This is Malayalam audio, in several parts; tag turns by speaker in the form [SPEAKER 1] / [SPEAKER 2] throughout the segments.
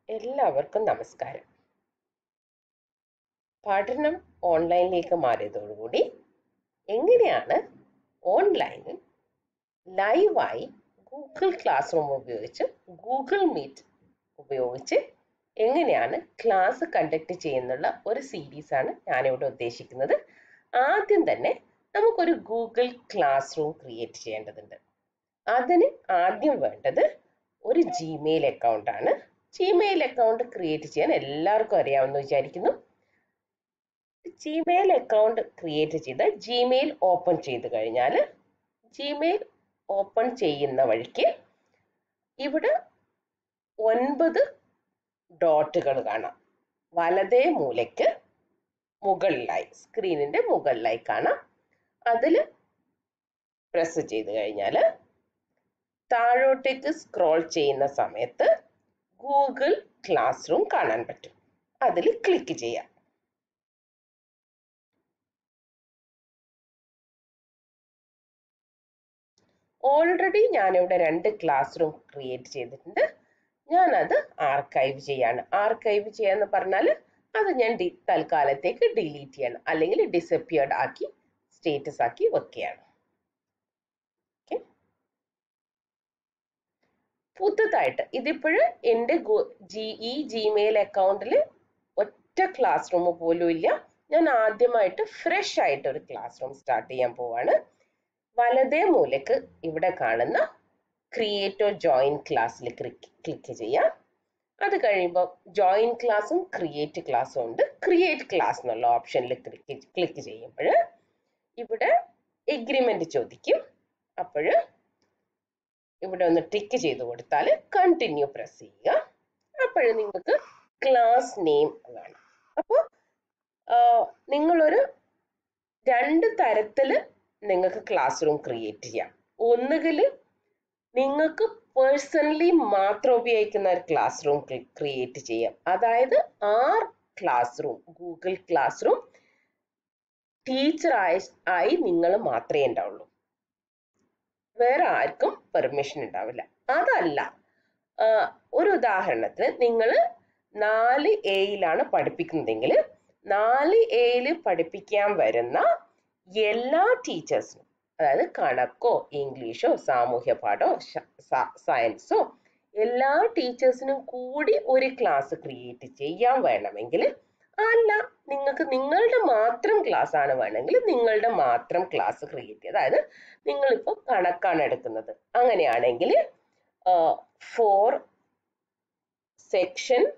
[SPEAKER 1] എല്ലാവർക്കും നമസ്കാരം പഠനം ഓൺലൈനിലേക്ക് മാറിയതോടുകൂടി എങ്ങനെയാണ് ഓൺലൈനിൽ ലൈവായി ഗൂഗിൾ ക്ലാസ് റൂം ഉപയോഗിച്ച് ഗൂഗിൾ മീറ്റ് ഉപയോഗിച്ച് എങ്ങനെയാണ് ക്ലാസ് കണ്ടക്ട് ചെയ്യുന്നുള്ള ഒരു സീരീസ് ആണ് ഞാനിവിടെ ഉദ്ദേശിക്കുന്നത് ആദ്യം തന്നെ നമുക്കൊരു ഗൂഗിൾ ക്ലാസ് റൂം ക്രിയേറ്റ് ചെയ്യേണ്ടതുണ്ട് അതിന് ആദ്യം വേണ്ടത് ഒരു ജിമെയിൽ അക്കൗണ്ട് ആണ് ജിമെയിൽ അക്കൗണ്ട് ക്രിയേറ്റ് ചെയ്യാൻ എല്ലാവർക്കും അറിയാമെന്ന് വിചാരിക്കുന്നു ജിമെയിൽ അക്കൗണ്ട് ക്രിയേറ്റ് ചെയ്ത് ജിമെയിൽ ഓപ്പൺ ചെയ്ത് കഴിഞ്ഞാൽ ജിമെയിൽ ഓപ്പൺ ചെയ്യുന്ന വഴിക്ക് ഇവിടെ ഒൻപത് ഡോട്ടുകൾ കാണാം വലതേ മൂലയ്ക്ക് മുകളിലായി സ്ക്രീനിന്റെ മുകളിലായി കാണാം അതിൽ പ്രസ് ചെയ്ത് കഴിഞ്ഞാൽ താഴോട്ടേക്ക് സ്ക്രോൾ ചെയ്യുന്ന സമയത്ത് ഗൂഗിൾ ക്ലാസ് റൂം കാണാൻ പറ്റും അതിൽ ക്ലിക്ക് ചെയ്യാം ഓൾറെഡി ഞാനിവിടെ രണ്ട് ക്ലാസ് റൂം ക്രിയേറ്റ് ചെയ്തിട്ടുണ്ട് ഞാനത് ആർക്കൈവ് ചെയ്യാണ് ആർക്കൈവ് ചെയ്യാന്ന് പറഞ്ഞാൽ അത് ഞാൻ ഡി തൽക്കാലത്തേക്ക് ഡിലീറ്റ് ചെയ്യണം അല്ലെങ്കിൽ ഡിസപ്പിയർഡ് ആക്കി സ്റ്റേറ്റസ് ആക്കി വെക്കുകയാണ് ഓക്കെ പുതുതായിട്ട് ഇതിപ്പോഴും എൻ്റെ ജി ഈ ജിമെയിൽ അക്കൗണ്ടിൽ ഒറ്റ ക്ലാസ് റൂം പോലും ഇല്ല ഞാൻ ആദ്യമായിട്ട് ഫ്രഷ് ആയിട്ട് ഒരു ക്ലാസ് റൂം സ്റ്റാർട്ട് ചെയ്യാൻ പോവാണ് വലതേ മൂലക്ക് ഇവിടെ കാണുന്ന ക്രിയേറ്റോ ജോയിൻ ക്ലാസ്സിൽ ക്ലിക്ക് ചെയ്യാം അത് കഴിയുമ്പോൾ ജോയിൻ ക്ലാസ്സും ക്രിയേറ്റ് ക്ലാസ്സും ഉണ്ട് ക്രിയേറ്റ് ക്ലാസ് എന്നുള്ള ഓപ്ഷനിൽ ക്ലിക്ക് ക്ലിക്ക് ചെയ്യുമ്പോൾ ഇവിടെ എഗ്രിമെന്റ് ചോദിക്കും അപ്പോൾ ഇവിടെ ഒന്ന് ടിക്ക് ചെയ്ത് കൊടുത്താൽ കണ്ടിന്യൂ പ്രസ് ചെയ്യുക അപ്പോൾ നിങ്ങൾക്ക് ക്ലാസ് നെയിം കാണാം അപ്പോൾ നിങ്ങളൊരു രണ്ട് തരത്തിൽ നിങ്ങൾക്ക് ക്ലാസ് റൂം ക്രിയേറ്റ് ചെയ്യാം ഒന്നുകിൽ നിങ്ങൾക്ക് പേഴ്സണലി മാത്രം ഉപയോഗിക്കുന്ന ഒരു ക്ലാസ് റൂം ക്രിയേറ്റ് ചെയ്യാം അതായത് our classroom Google classroom teacher ആയി ആയി നിങ്ങൾ മാത്രമേ ഉണ്ടാവുള്ളൂ വേറെ ആർക്കും പെർമിഷൻ ഉണ്ടാവില്ല അതല്ല ഒരു ഉദാഹരണത്തിന് നിങ്ങൾ നാല് എയിലാണ് പഠിപ്പിക്കുന്നതെങ്കിൽ നാല് എയിൽ പഠിപ്പിക്കാൻ വരുന്ന എല്ലാ ടീച്ചേഴ്സിനും അതായത് കണക്കോ ഇംഗ്ലീഷോ സാമൂഹ്യ പാഠോ സയൻസോ എല്ലാ ടീച്ചേഴ്സിനും കൂടി ഒരു ക്ലാസ് ക്രിയേറ്റ് ചെയ്യാൻ വേണമെങ്കിൽ അല്ല നിങ്ങൾക്ക് നിങ്ങളുടെ മാത്രം ക്ലാസ് ആണ് വേണമെങ്കിൽ നിങ്ങളുടെ മാത്രം ക്ലാസ് ക്രിയേറ്റ് ചെയ്യുക അതായത് നിങ്ങളിപ്പോൾ കണക്കാണ് എടുക്കുന്നത് അങ്ങനെയാണെങ്കിൽ ഫോർ സെക്ഷൻ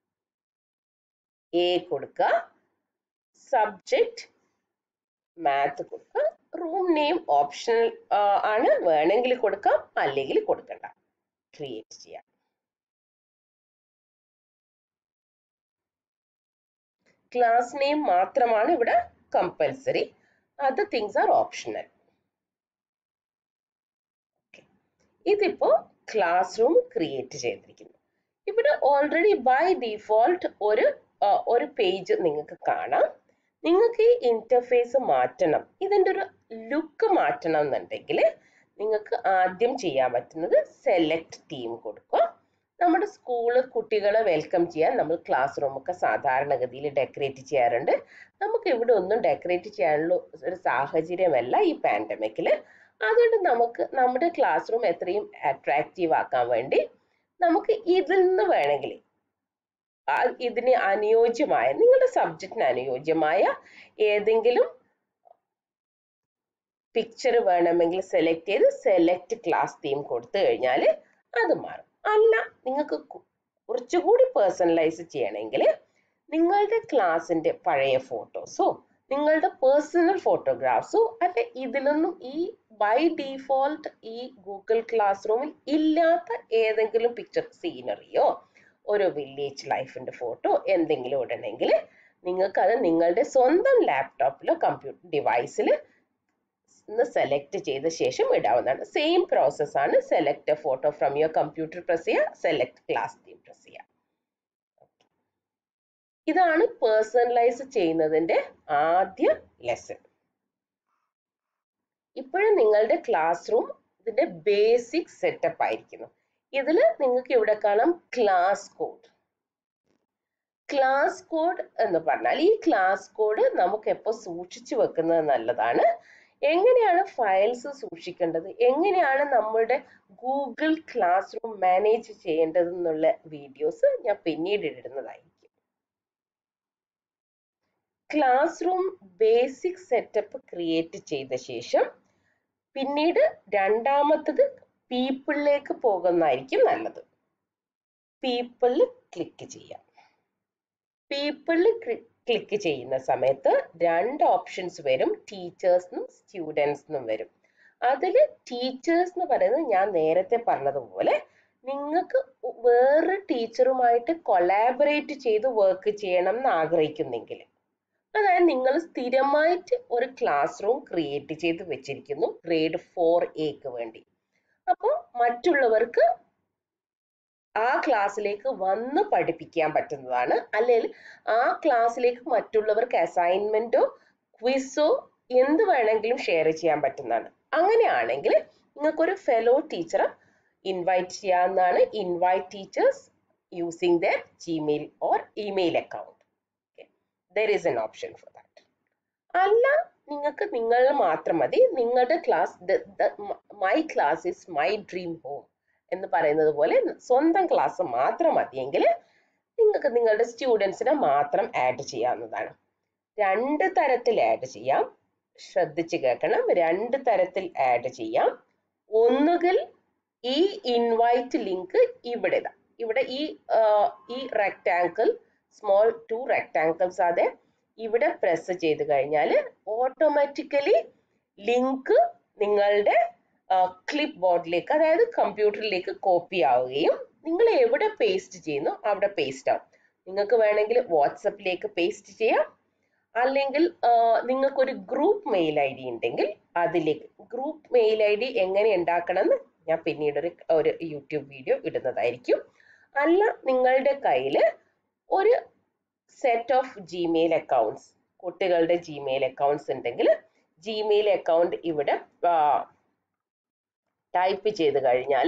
[SPEAKER 1] എ കൊടുക്കുക സബ്ജക്റ്റ് മാത്ത് കൊടുക്കുക റൂം നെയിം ഓപ്ഷണൽ ആണ് വേണമെങ്കിൽ കൊടുക്കാം അല്ലെങ്കിൽ കൊടുക്കണ്ട ക്രിയേറ്റ് ചെയ്യാം ക്ലാസ് നെയിം മാത്രമാണ് ഇവിടെ compulsory other things are optional ഇതിപ്പോ ക്ലാസ് റൂം ക്രിയേറ്റ് ചെയ്തിരിക്കുന്നു ഇവിടെ ഓൾറെഡി ബൈ ഡിഫോൾട്ട് ഒരു ഒരു പേജ് നിങ്ങൾക്ക് കാണാം നിങ്ങൾക്ക് ഈ ഇന്റർഫേസ് മാറ്റണം ഇതിൻ്റെ ഒരു ലുക്ക് മാറ്റണം എന്നുണ്ടെങ്കിൽ നിങ്ങൾക്ക് ആദ്യം ചെയ്യാൻ പറ്റുന്നത് സെലക്ട് ടീം കൊടുക്കുക നമ്മുടെ സ്കൂള് കുട്ടികളെ വെൽക്കം ചെയ്യാൻ നമ്മൾ ക്ലാസ് റൂമൊക്കെ സാധാരണഗതിയിൽ ഡെക്കറേറ്റ് ചെയ്യാറുണ്ട് നമുക്ക് ഇവിടെ ഒന്നും ഡെക്കറേറ്റ് ചെയ്യാനുള്ള ഒരു സാഹചര്യമല്ല ഈ പാൻഡമിക്കിൽ അതുകൊണ്ട് നമുക്ക് നമ്മുടെ ക്ലാസ് റൂം എത്രയും അട്രാക്റ്റീവ് ആക്കാൻ വേണ്ടി നമുക്ക് ഇതിൽ നിന്ന് വേണമെങ്കിൽ ഇതിന് അനുയോജ്യമായ നിങ്ങളുടെ സബ്ജക്റ്റിന് അനുയോജ്യമായ ഏതെങ്കിലും പിക്ചർ വേണമെങ്കിൽ സെലക്ട് ചെയ്ത് സെലക്ട് ക്ലാസ് തീം കൊടുത്തു കഴിഞ്ഞാൽ അത് മാറും അല്ല നിങ്ങൾക്ക് കുറച്ചുകൂടി പേഴ്സണലൈസ് ചെയ്യണമെങ്കിൽ നിങ്ങളുടെ ക്ലാസ്സിന്റെ പഴയ ഫോട്ടോസോ നിങ്ങളുടെ പേഴ്സണൽ ഫോട്ടോഗ്രാഫ്സോ അല്ല ഇതിലൊന്നും ഈ ബൈ ഡീഫോൾട്ട് ഈ ഗൂഗിൾ ക്ലാസ് റൂമിൽ ഇല്ലാത്ത ഏതെങ്കിലും പിക്ചർ സീനറിയോ ഒരു വില്ലേജ് ലൈഫിന്റെ ഫോട്ടോ എന്തെങ്കിലും ഇടണമെങ്കിൽ നിങ്ങൾക്ക് അത് നിങ്ങളുടെ സ്വന്തം ലാപ്ടോപ്പിലോ കമ്പ്യൂട്ടർ ഡിവൈസിൽ സെലക്ട് ചെയ്ത ശേഷം ഇടാവുന്നതാണ് സെയിം പ്രോസസ് ആണ് select photo from your computer press ചെയ്യുക സെലക്ട് ക്ലാസ് തീം പ്രസ് ചെയ്യുക ഇതാണ് പേഴ്സണലൈസ് ചെയ്യുന്നതിന്റെ ആദ്യ ലെസൺ ഇപ്പോഴും നിങ്ങളുടെ ക്ലാസ് റൂം ഇതിന്റെ ബേസിക് സെറ്റപ്പ് ആയിരിക്കുന്നു ഇതിൽ നിങ്ങൾക്ക് ഇവിടെ കാണാം ക്ലാസ് കോഡ് ക്ലാസ് കോഡ് എന്ന് പറഞ്ഞാൽ ഈ ക്ലാസ് കോഡ് നമുക്ക് എപ്പോൾ സൂക്ഷിച്ചു വെക്കുന്നത് നല്ലതാണ് എങ്ങനെയാണ് ഫയൽസ് സൂക്ഷിക്കേണ്ടത് എങ്ങനെയാണ് നമ്മുടെ ഗൂഗിൾ ക്ലാസ് റൂം മാനേജ് ചെയ്യേണ്ടത് എന്നുള്ള വീഡിയോസ് ഞാൻ പിന്നീട് ഇടുന്നതായിരിക്കും classroom basic setup create ചെയ്ത ശേഷം പിന്നീട് രണ്ടാമത്തത് പീപ്പിളിലേക്ക് പോകുന്നതായിരിക്കും നല്ലത് പീപ്പിളിൽ ക്ലിക്ക് ചെയ്യാം പീപ്പിളിൽ ക്ലിക്ക് ചെയ്യുന്ന സമയത്ത് രണ്ട് ഓപ്ഷൻസ് വരും ടീച്ചേഴ്സിനും സ്റ്റുഡൻസിനും വരും അതിൽ ടീച്ചേഴ്സ് എന്ന് പറയുന്നത് ഞാൻ നേരത്തെ പറഞ്ഞതുപോലെ നിങ്ങൾക്ക് വേറെ ടീച്ചറുമായിട്ട് കൊളാബറേറ്റ് ചെയ്ത് വർക്ക് ചെയ്യണം എന്ന് ആഗ്രഹിക്കുന്നെങ്കിൽ അതായത് നിങ്ങൾ സ്ഥിരമായിട്ട് ഒരു ക്ലാസ് റൂം ക്രിയേറ്റ് ചെയ്ത് വെച്ചിരിക്കുന്നു ഗ്രേഡ് ഫോർ എക്ക് വേണ്ടി അപ്പോൾ മറ്റുള്ളവർക്ക് ആ ക്ലാസ്സിലേക്ക് വന്ന് പഠിപ്പിക്കാൻ പറ്റുന്നതാണ് അല്ലെങ്കിൽ ആ ക്ലാസ്സിലേക്ക് മറ്റുള്ളവർക്ക് അസൈൻമെന്റോ ക്വിസോ എന്ത് വേണമെങ്കിലും ഷെയർ ചെയ്യാൻ പറ്റുന്നതാണ് അങ്ങനെയാണെങ്കിൽ നിങ്ങൾക്കൊരു ഫെലോ ടീച്ചറെ ഇൻവൈറ്റ് ചെയ്യാവുന്നതാണ് invite teachers using their Gmail or email account there is an option for that അല്ല നിങ്ങൾക്ക് നിങ്ങൾ മാത്രം മതി നിങ്ങളുടെ class my class is my dream home എന്ന് പറയുന്നത് പോലെ സ്വന്തം ക്ലാസ് മാത്രം മതിയെങ്കിൽ നിങ്ങൾക്ക് നിങ്ങളുടെ സ്റ്റുഡൻസിനെ മാത്രം ആഡ് ചെയ്യാവുന്നതാണ് രണ്ട് തരത്തിൽ ആഡ് ചെയ്യാം ശ്രദ്ധിച്ച് കേൾക്കണം രണ്ട് തരത്തിൽ ആഡ് ചെയ്യാം ഒന്നുകിൽ ഈ ഇൻവൈറ്റ് ലിങ്ക് ഇവിടെ ഇതാ ഇവിടെ ഈ ഈ റെക്ടാങ്കിൾ സ്മോൾ ടു റെക്ടാങ്കിൾസ് അതെ ഇവിടെ പ്രസ് ചെയ്ത് കഴിഞ്ഞാൽ ഓട്ടോമാറ്റിക്കലി ലിങ്ക് നിങ്ങളുടെ ക്ലിപ്പ് ബോർഡിലേക്ക് അതായത് കമ്പ്യൂട്ടറിലേക്ക് കോപ്പി ആവുകയും നിങ്ങൾ എവിടെ പേസ്റ്റ് ചെയ്യുന്നു അവിടെ പേസ്റ്റ് ആവും നിങ്ങൾക്ക് വേണമെങ്കിൽ വാട്സപ്പിലേക്ക് പേസ്റ്റ് ചെയ്യാം അല്ലെങ്കിൽ നിങ്ങൾക്കൊരു ഗ്രൂപ്പ് മെയിൽ ഐ ഡി ഉണ്ടെങ്കിൽ അതിലേക്ക് ഗ്രൂപ്പ് മെയിൽ ഐ ഡി എങ്ങനെ ഉണ്ടാക്കണമെന്ന് ഞാൻ പിന്നീട് ഒരു ഒരു യൂട്യൂബ് വീഡിയോ ഇടുന്നതായിരിക്കും അല്ല നിങ്ങളുടെ കയ്യിൽ ഒരു സെറ്റ് ഓഫ് ജിമെയിൽ അക്കൗണ്ട്സ് കുട്ടികളുടെ ജിമെയിൽ അക്കൗണ്ട്സ് ഉണ്ടെങ്കിൽ ജിമെയിൽ അക്കൗണ്ട് ഇവിടെ ടൈപ്പ് ചെയ്ത് കഴിഞ്ഞാൽ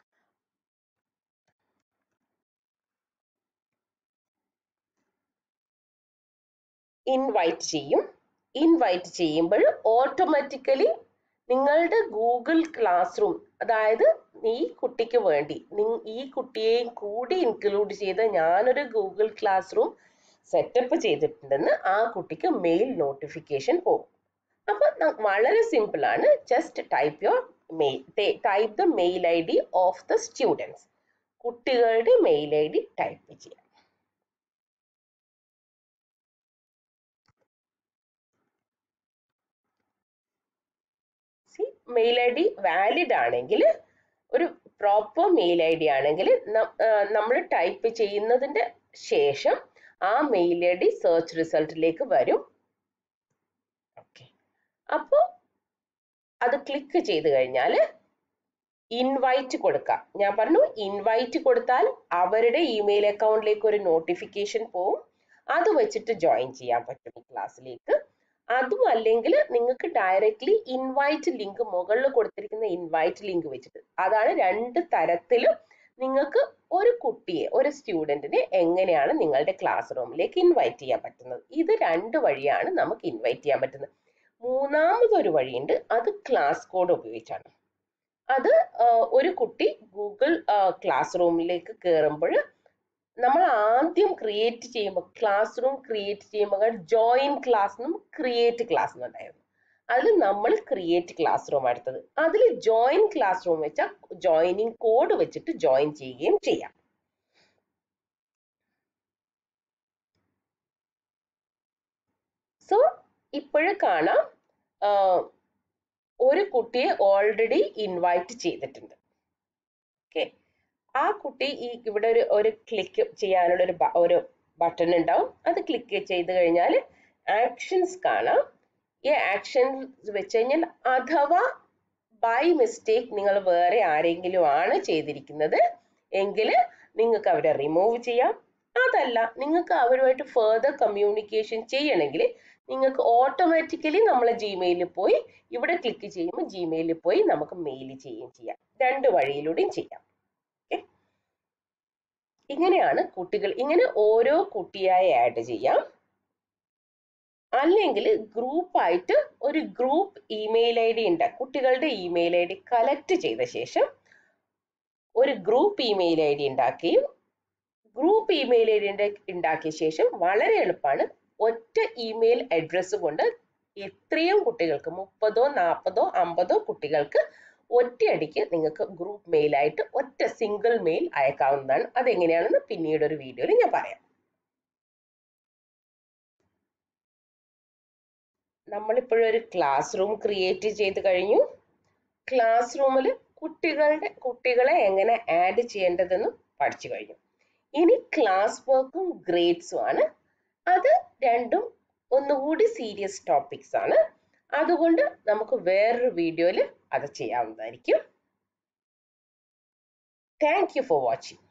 [SPEAKER 1] ഇൻവൈറ്റ് ചെയ്യും ഇൻവൈറ്റ് ചെയ്യുമ്പോൾ ഓട്ടോമാറ്റിക്കലി നിങ്ങളുടെ ഗൂഗിൾ ക്ലാസ് റൂം അതായത് ഈ കുട്ടിക്ക് വേണ്ടി ഈ കുട്ടിയെയും കൂടി ഇൻക്ലൂഡ് ചെയ്ത് ഞാനൊരു ഗൂഗിൾ ക്ലാസ് റൂം സെറ്റപ്പ് ചെയ്തിട്ടുണ്ടെന്ന് ആ കുട്ടിക്ക് മെയിൽ നോട്ടിഫിക്കേഷൻ പോകും അപ്പൊ വളരെ സിമ്പിൾ ആണ് just type your mail type the mail ID of the students കുട്ടികളുടെ മെയിൽ ഐ ഡി ടൈപ്പ് ചെയ്യാം മെയിൽ ഐ ഡി വാലിഡ് ആണെങ്കിൽ ഒരു പ്രോപ്പർ മെയിൽ ഐ ഡി ആണെങ്കിൽ നമ്മൾ ടൈപ്പ് ചെയ്യുന്നതിന്റെ ശേഷം ആ മെയിൽ ഐ ഡി സെർച്ച് റിസൾട്ടിലേക്ക് വരും ഓക്കെ അപ്പോൾ അത് ക്ലിക്ക് ചെയ്ത് കഴിഞ്ഞാൽ ഇൻവൈറ്റ് കൊടുക്കാം ഞാൻ പറഞ്ഞു ഇൻവൈറ്റ് കൊടുത്താൽ അവരുടെ ഇമെയിൽ അക്കൗണ്ടിലേക്ക് ഒരു നോട്ടിഫിക്കേഷൻ പോവും അത് വെച്ചിട്ട് ജോയിൻ ചെയ്യാൻ പറ്റും ഈ ക്ലാസ്സിലേക്ക് അതും അല്ലെങ്കിൽ നിങ്ങൾക്ക് ഡയറക്റ്റ്ലി ഇൻവൈറ്റ് ലിങ്ക് മുകളിൽ കൊടുത്തിരിക്കുന്ന ഇൻവൈറ്റ് ലിങ്ക് വെച്ചിട്ട് അതാണ് രണ്ട് തരത്തിലും നിങ്ങൾക്ക് ഒരു കുട്ടിയെ ഒരു സ്റ്റുഡൻറ്റിനെ എങ്ങനെയാണ് നിങ്ങളുടെ ക്ലാസ് റൂമിലേക്ക് ഇൻവൈറ്റ് ചെയ്യാൻ പറ്റുന്നത് ഇത് രണ്ട് വഴിയാണ് നമുക്ക് ഇൻവൈറ്റ് ചെയ്യാൻ പറ്റുന്നത് മൂന്നാമതൊരു വഴിയുണ്ട് അത് ക്ലാസ് കോഡ് ഉപയോഗിച്ചാണ് അത് ഒരു കുട്ടി ഗൂഗിൾ ക്ലാസ് റൂമിലേക്ക് കയറുമ്പോൾ നമ്മൾ ആദ്യം ക്രിയേറ്റ് ചെയ്യുമ്പോൾ ക്ലാസ് റൂം ക്രിയേറ്റ് ചെയ്യുമ്പോൾ ജോയിൻ ക്ലാസ് എന്നും ക്രിയേറ്റ് ക്ലാസ് എന്നുണ്ടായിരുന്നു അതിൽ നമ്മൾ ക്രിയേറ്റ് ക്ലാസ് റൂം എടുത്തത് അതിൽ ജോയിൻ ക്ലാസ് റൂം വെച്ചാൽ ജോയിനിങ് കോഡ് വെച്ചിട്ട് ജോയിൻ ചെയ്യുകയും ചെയ്യാം സോ ഇപ്പോഴും കാണാം ഒരു കുട്ടിയെ ഓൾറെഡി ഇൻവൈറ്റ് ചെയ്തിട്ടുണ്ട് ഓക്കെ ആ കുട്ടി ഈ ഇവിടെ ഒരു ഒരു ക്ലിക്ക് ചെയ്യാനുള്ള ഒരു ഒരു ബട്ടൺ ഉണ്ടാവും അത് ക്ലിക്ക് ചെയ്ത് കഴിഞ്ഞാൽ ആക്ഷൻസ് കാണാം ഈ ആക്ഷൻസ് വെച്ച് കഴിഞ്ഞാൽ അഥവാ ബൈ മിസ്റ്റേക്ക് നിങ്ങൾ വേറെ ആരെങ്കിലും ആണ് ചെയ്തിരിക്കുന്നത് എങ്കിൽ നിങ്ങൾക്ക് അവരെ റിമൂവ് ചെയ്യാം അതല്ല നിങ്ങൾക്ക് അവരുമായിട്ട് ഫെർദർ കമ്മ്യൂണിക്കേഷൻ ചെയ്യണമെങ്കിൽ നിങ്ങൾക്ക് ഓട്ടോമാറ്റിക്കലി നമ്മളെ ജിമെയിലിൽ പോയി ഇവിടെ ക്ലിക്ക് ചെയ്യുമ്പോൾ ജിമെയിലിൽ പോയി നമുക്ക് മെയിൽ ചെയ്യുകയും ചെയ്യാം രണ്ട് വഴിയിലൂടെയും ചെയ്യാം ഇങ്ങനെയാണ് കുട്ടികൾ ഇങ്ങനെ ഓരോ കുട്ടിയായി ആഡ് ചെയ്യാം അല്ലെങ്കിൽ ഗ്രൂപ്പായിട്ട് ഒരു ഗ്രൂപ്പ് ഇമെയിൽ ഐ ഡി ഉണ്ട് കുട്ടികളുടെ ഇമെയിൽ ഐ ഡി കളക്ട് ചെയ്ത ശേഷം ഒരു ഗ്രൂപ്പ് ഇമെയിൽ ഐ ഡി ഉണ്ടാക്കുകയും ഗ്രൂപ്പ് ഇമെയിൽ ഐ ഡി ഉണ്ടാക്കിയ ശേഷം വളരെ എളുപ്പമാണ് ഒറ്റ ഇമെയിൽ അഡ്രസ്സ് കൊണ്ട് എത്രയും കുട്ടികൾക്ക് മുപ്പതോ നാൽപ്പതോ അമ്പതോ കുട്ടികൾക്ക് ഒറ്റയടിക്ക് നിങ്ങൾക്ക് ഗ്രൂപ്പ് മെയിലായിട്ട് ഒറ്റ സിംഗിൾ മെയിൽ അയക്കാവുന്നതാണ് അതെങ്ങനെയാണെന്ന് പിന്നീട് ഒരു വീഡിയോയിൽ ഞാൻ പറയാം നമ്മളിപ്പോഴൊരു ക്ലാസ് റൂം ക്രിയേറ്റ് ചെയ്ത് കഴിഞ്ഞു ക്ലാസ് റൂമിൽ കുട്ടികളുടെ കുട്ടികളെ എങ്ങനെ ആഡ് ചെയ്യേണ്ടതെന്ന് പഠിച്ചു കഴിഞ്ഞു ഇനി ക്ലാസ് വർക്കും ഗ്രേഡ്സും ആണ് അത് രണ്ടും ഒന്നുകൂടി സീരിയസ് ടോപ്പിക്സ് ആണ് അതുകൊണ്ട് നമുക്ക് വേറൊരു വീഡിയോയിൽ അത് ചെയ്യാവുന്നതായിരിക്കും താങ്ക് യു ഫോർ വാച്ചിങ്